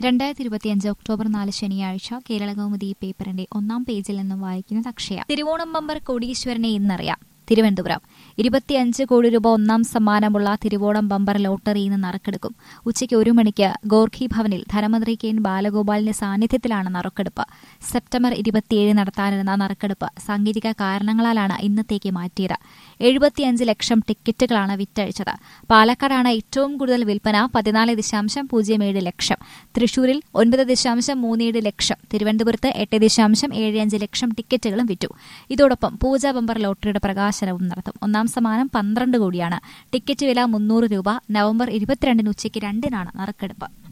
രണ്ടായിരത്തി ഇരുപത്തിയഞ്ച് ഒക്ടോബർ നാല് ശനിയാഴ്ച കേരള കൗമുദി പേപ്പറിന്റെ ഒന്നാം പേജിൽ നിന്നും വായിക്കുന്നത് അക്ഷയ തിരുവോണം ബമ്പർ കോടീശ്വരനെ ഇന്നറിയാം തിരുവനന്തപുരം ഇരുപത്തിയഞ്ച് കോടി രൂപ ഒന്നാം സമ്മാനമുള്ള തിരുവോണം ബമ്പർ ലോട്ടറി ഇന്ന് നറുക്കെടുക്കും ഉച്ചയ്ക്ക് ഒരു മണിക്ക് ഗോർഖി ഭവനിൽ ധനമന്ത്രി കെ എൻ ബാലഗോപാലിന്റെ സാന്നിധ്യത്തിലാണ് നറുക്കെടുപ്പ് സെപ്റ്റംബർ ഇരുപത്തിയേഴ് നടത്താനിരുന്ന നറുക്കെടുപ്പ് സാങ്കേതിക കാരണങ്ങളാലാണ് ഇന്നത്തേക്ക് മാറ്റിയത് എഴുപത്തിയഞ്ച് ലക്ഷം ടിക്കറ്റുകളാണ് വിറ്റഴിച്ചത് പാലക്കാടാണ് ഏറ്റവും കൂടുതൽ വിൽപ്പന പതിനാല് ദശാംശം പൂജ്യം ഏഴ് ലക്ഷം തൃശൂരിൽ ഒൻപത് ദശാംശം മൂന്നേഴ് ലക്ഷം തിരുവനന്തപുരത്ത് എട്ട് ദശാംശം ഏഴ് അഞ്ച് ലക്ഷം ടിക്കറ്റുകളും വിറ്റു ഇതോടൊപ്പം പൂജ ബമ്പർ ലോട്ടറിയുടെ പ്രകാശനവും നടത്തും ഒന്നാം സമ്മാനം പന്ത്രണ്ട് കോടിയാണ് ടിക്കറ്റ് വില മുന്നൂറ് രൂപ നവംബർ ഇരുപത്തിരണ്ടിന് ഉച്ചയ്ക്ക് രണ്ടിനാണ് നറുക്കെടുപ്പ്